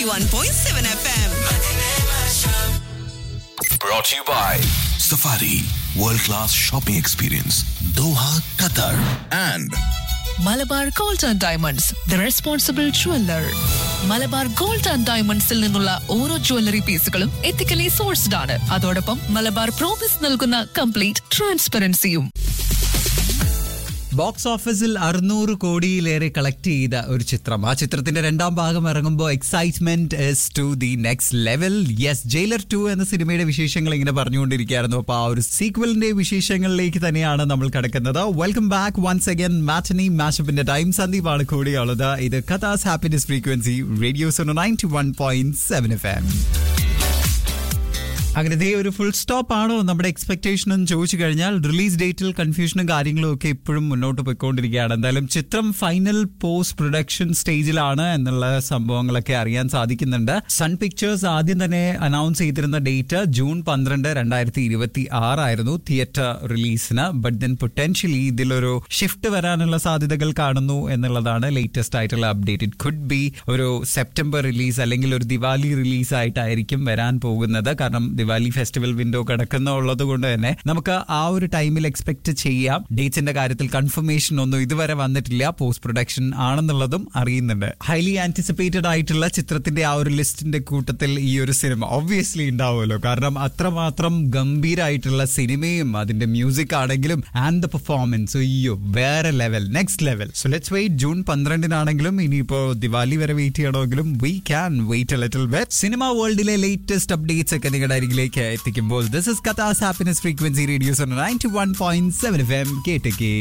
91.7 FM. Brought to you by Safari World Class Shopping Experience Doha, Qatar and Malabar gold and diamonds the responsible jeweller Malabar gold and ഡയമണ്ട്സിൽ നിന്നുള്ള ഓരോ jewellery പീസുകളും ethically sourced ആണ് അതോടൊപ്പം Malabar promise നൽകുന്ന complete ട്രാൻസ്പെറൻസിയും box ഓഫീസിൽ അറുന്നൂറ് കോടിയിലേറെ കളക്ട് ചെയ്ത ഒരു ചിത്രം ആ ചിത്രത്തിന്റെ രണ്ടാം ഭാഗം ഇറങ്ങുമ്പോൾ excitement is to the next level yes Jailer two എന്ന സിനിമയുടെ വിശേഷങ്ങൾ ഇങ്ങനെ പറഞ്ഞുകൊണ്ടിരിക്കുകയായിരുന്നു അപ്പൊ ആ ഒരു സീക്വലിന്റെ വിശേഷങ്ങളിലേക്ക് തന്നെയാണ് നമ്മൾ കിടക്കുന്നത് welcome back once again matinee മാഷപ്പിന്റെ ടൈം സന്ദീപാണ് കൂടിയുള്ളത് ഇത് കഥാസ് ഹാപ്പിനെസ് ഫ്രീക്വൻസി റേഡിയോ സോണോ ninety one point seven F M അങ്ങനെ ദേ ഒരു ഫുൾ സ്റ്റോപ്പ് ആണോ നമ്മുടെ എക്സ്പെക്ടേഷൻ എന്ന് ചോദിച്ചു കഴിഞ്ഞാൽ റിലീസ് ഡേറ്റിൽ കൺഫ്യൂഷനും കാര്യങ്ങളും ഒക്കെ ഇപ്പോഴും മുന്നോട്ട് പോയിക്കൊണ്ടിരിക്കുകയാണ് എന്തായാലും ചിത്രം ഫൈനൽ പോസ്റ്റ് പ്രൊഡക്ഷൻ സ്റ്റേജിലാണ് എന്നുള്ള സംഭവങ്ങളൊക്കെ അറിയാൻ സാധിക്കുന്നുണ്ട് സൺ പിക്ചേഴ്സ് ആദ്യം തന്നെ അനൗൺസ് ചെയ്തിരുന്ന ഡേറ്റ് ജൂൺ പന്ത്രണ്ട് രണ്ടായിരത്തി ഇരുപത്തി ആറായിരുന്നു തിയേറ്റർ റിലീസിന് ബട്ട് ദെൻ പൊട്ടൻഷ്യലി ഇതിലൊരു ഷിഫ്റ്റ് വരാനുള്ള സാധ്യതകൾ കാണുന്നു എന്നുള്ളതാണ് ലേറ്റസ്റ്റ് ആയിട്ടുള്ള അപ്ഡേറ്റ് ഇറ്റ് കുഡ് ബി ഒരു സെപ്റ്റംബർ റിലീസ് അല്ലെങ്കിൽ ഒരു ദിവാലി റിലീസ് ആയിട്ടായിരിക്കും വരാൻ പോകുന്നത് കാരണം ദിവാലി ഫെസ്റ്റിവൽ വിൻഡോ കിടക്കുന്നുള്ളത് കൊണ്ട് തന്നെ നമുക്ക് ആ ഒരു ടൈമിൽ എക്സ്പെക്ട് ചെയ്യാം ഡേറ്റ്സിന്റെ കാര്യത്തിൽ കൺഫർമേഷൻ ഒന്നും ഇതുവരെ വന്നിട്ടില്ല പോസ്റ്റ് പ്രൊഡക്ഷൻ ആണെന്നുള്ളതും അറിയുന്നുണ്ട് ഹൈലി ആന്റിസിപ്പേറ്റഡ് ആയിട്ടുള്ള ചിത്രത്തിന്റെ ആ ഒരു ലിസ്റ്റിന്റെ കൂട്ടത്തിൽ ഈ ഒരു സിനിമ ഒബ്വിയസ്ലി ഉണ്ടാവുമല്ലോ കാരണം അത്രമാത്രം ഗംഭീരമായിട്ടുള്ള സിനിമയും അതിന്റെ മ്യൂസിക് ആണെങ്കിലും ആൻഡ് ദ പെർഫോമൻസ് അയ്യോ വേറെ level next level so let's wait June പന്ത്രണ്ടിനാണെങ്കിലും ഇനിയിപ്പോ ദിവാലി വരെ വെയിറ്റ് ചെയ്യണമെങ്കിലും we can wait a little bit cinema വേൾഡിലെ ലേറ്റസ്റ്റ് അപ്ഡേറ്റ്സ് ഒക്കെ നിങ്ങളുടെ അരികിലേക്ക് എത്തിക്കുമ്പോൾ this is Kathas happiness frequency radios ninety one point seven F M കേട്ടേക്ക്